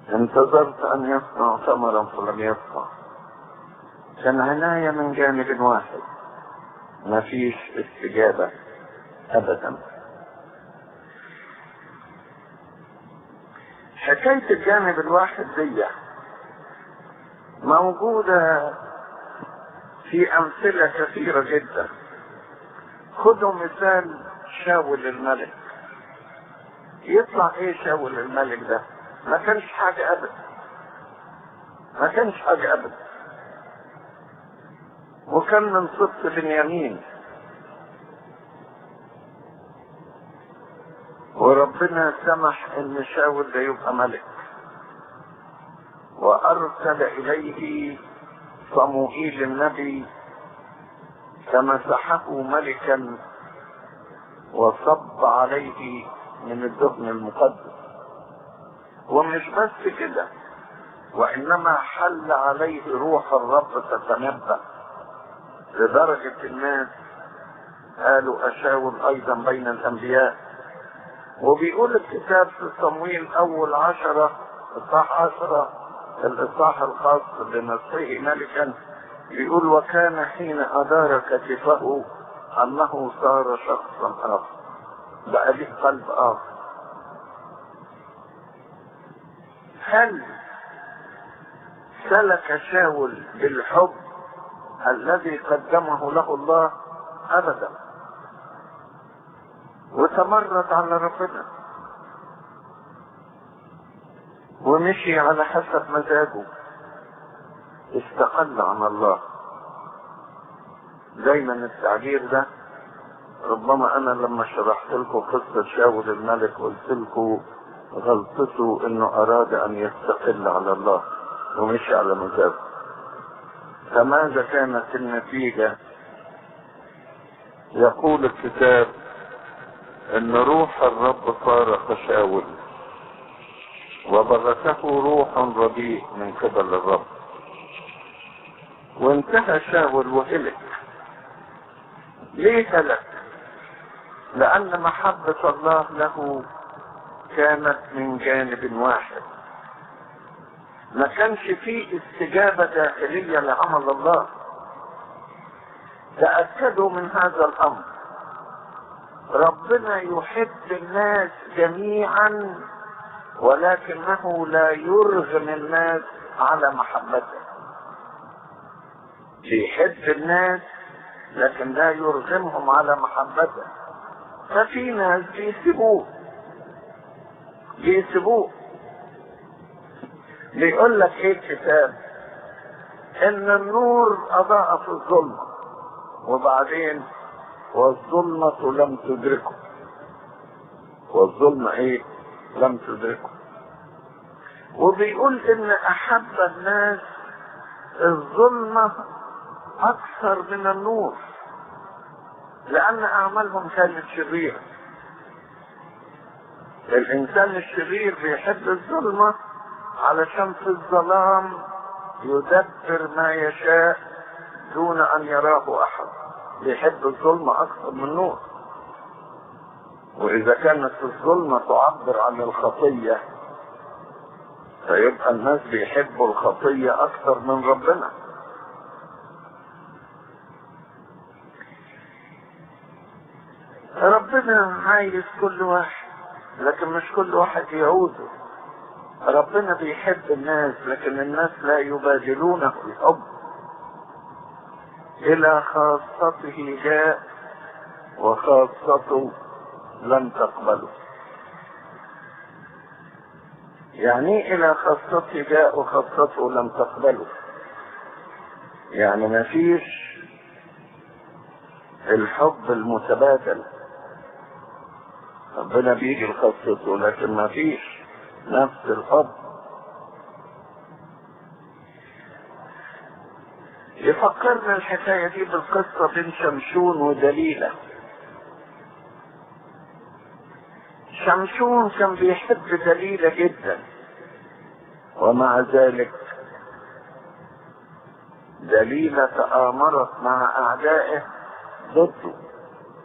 انتظرت ان يصنع ثمرا فلم يصنع كان عناية من جانب واحد ما فيش استجابة ابدا حكاية الجانب الواحد دي موجودة في أمثلة كثيرة جدا خذوا مثال شاول الملك يطلع ايه شاول الملك ده ما كانش حاجة ابدا ما كانش حاجة ابدا وكان من سبط بنيامين وربنا سمح ان شاول ده يبقى ملك وارسل اليه صموئيل النبي فمسحه ملكا وصب عليه من الدهن المقدس ومش بس كده وانما حل عليه روح الرب تتنبأ لدرجة الناس قالوا أشاول أيضا بين الأنبياء وبيقول الكتاب في صمويل أول عشرة إصحاح عشرة الإصحاح الخاص بنصره ملكا بيقول وكان حين أدار كتفه أنه صار شخصا آخر بقى ليه قلب آخر هل سلك شاول بالحب الذي قدمه له الله ابدا وتمرد على ربنا ومشي على حسب مزاجه استقل عن الله دايما التعبير ده ربما انا لما شرحت لكم قصة شاول الملك قلت لكم غلطته انه اراد ان يستقل على الله ومشي على مزاجه فماذا كانت النتيجة يقول الكتاب ان روح الرب فارق شاول وبغته روح رديء من قبل الرب وانتهى شاول وهلك ليه هلك لان محبة الله له كانت من جانب واحد ما كانش فيه استجابة داخلية لعمل الله تأكدوا من هذا الأمر ربنا يحب الناس جميعا ولكنه لا يرغم الناس على محبته بيحب الناس لكن لا يرغمهم على محبته ففي ناس بيسيبوه بيسيبوه بيقول لك ايه الكتاب ان النور اضاء في الظلمه وبعدين والظلمة لم تدركه والظلمة ايه لم تدركه وبيقول ان احب الناس الظلمة اكثر من النور لان اعمالهم كانت شريرة الانسان الشرير بيحب الظلمة علشان في الظلام يدبر ما يشاء دون ان يراه احد بيحب الظلمة اكثر من النور واذا كانت الظلمة تعبر عن الخطية فيبقى الناس بيحبوا الخطية اكثر من ربنا ربنا عايز كل واحد لكن مش كل واحد يعوزه ربنا بيحب الناس لكن الناس لا يبادلونه الحب الى خاصته جاء وخاصته لم تقبله يعني الى خاصته جاء وخاصته لم تقبله يعني ما فيش الحب المتبادل ربنا بيجي لخاصته لكن ما فيش نفس الحب يفكرنا الحكاية دي بالقصة بين شمشون ودليلة شمشون كان بيحب دليلة جدا ومع ذلك دليلة تآمرت مع أعدائه ضده